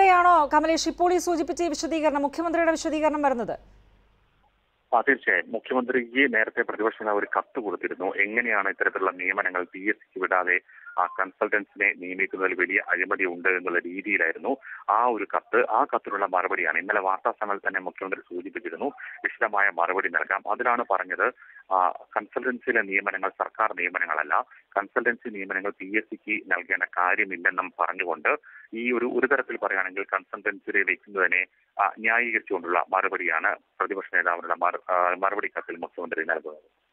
പിന്നാലെയാണോ കമലേഷ് ഇപ്പോൾ ഈ സൂചിപ്പിച്ച ഈ വിശദീകരണം മുഖ്യമന്ത്രിയുടെ വിശദീകരണം വരുന്നത് ആ തീർച്ചയായും മുഖ്യമന്ത്രിക്ക് നേരത്തെ പ്രതിപക്ഷ നേതാവ് ഒരു കത്ത് കൊടുത്തിരുന്നു എങ്ങനെയാണ് ഇത്തരത്തിലുള്ള നിയമനങ്ങൾ പി എസ് സിക്ക് വിടാതെ ആ കൺസൾട്ടൻസിനെ നിയമിക്കുന്നതിൽ വലിയ അഴിമതി ഉണ്ട് എന്നുള്ള രീതിയിലായിരുന്നു ആ ഒരു കത്ത് ആ കത്തിനുള്ള മറുപടിയാണ് ഇന്നലെ വാർത്താ സമ്മേളനത്തിൽ തന്നെ മുഖ്യമന്ത്രി സൂചിപ്പിച്ചിരുന്നു വിശദമായ മറുപടി നൽകാം അതിലാണ് പറഞ്ഞത് ആ, കൺസൾട്ടൻസിയിലെ നിയമനങ്ങൾ സർക്കാർ നിയമനങ്ങളല്ല കൺസൾട്ടൻസി നിയമനങ്ങൾ പി എസ് സിക്ക് നൽകേണ്ട കാര്യമില്ലെന്നും പറഞ്ഞുകൊണ്ട് ഈ ഒരു ഒരു തരത്തിൽ പറയുകയാണെങ്കിൽ കൺസൾട്ടൻസിയെ വെക്കുന്നതിനെ ആ, ന്യായീകരിച്ചുകൊണ്ടുള്ള മറുപടിയാണ് പ്രതിപക്ഷ നേതാവിനുള്ള മറു- ആ, മറുപടി കത്തിൽ മുഖ്യമന്ത്രി നൽകുന്നത്